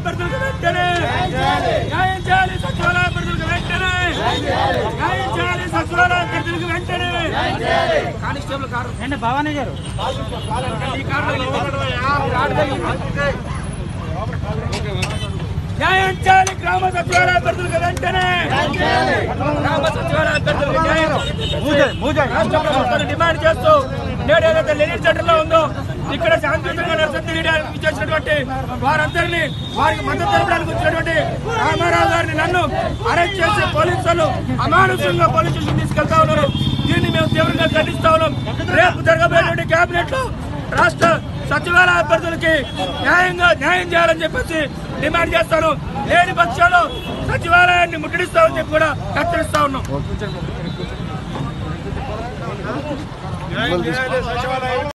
అభ్యర్థులకు వెంటనే న్యాయం చేయాలి సచివాలయ అభ్యర్థులకు వెంటనే న్యాయం చేయాలి సచివాలయ అభ్యర్థులకు వెంటనే కానిస్టేబుల్ కారు ఏంటి భవానీ గారు ఈ కారులో న్యాయం చేయాలి గ్రామ సచివాలయ అభ్యర్థులకు వెంటనే గ్రామ సచివాలయ అభ్యర్థులకు న్యాయం రాష్ట్ర ప్రభుత్వాన్ని డిమాండ్ చేస్తూ నేడు ఏదైతే లెనిన్ సెంటర్ లో ఉందో ఇక్కడ శాంతియుతంగా నిరసన తెలియడానికి చేసినటువంటి వారందరినీ వారికి మద్దతు తెలపడానికి వచ్చినటువంటి రామారావు గారిని నన్ను అరెస్ట్ చేసి పోలీసులు అమానుషంగా పోలీస్ స్టేషన్ తీసుకెళ్తా ఉన్నారు దీన్ని మేము తీవ్రంగా ఖండిస్తా ఉన్నాం రేపు జరగబోయేటువంటి కేబినెట్ లో రాష్ట్ర సచివాలయ అభ్యర్థులకి న్యాయంగా న్యాయం చేయాలని చెప్పేసి డిమాండ్ చేస్తాను లేని పక్షాలు సచివాలయాన్ని ముట్టడిస్తామని చెప్పి కూడా హెచ్చరిస్తా ఉన్నాం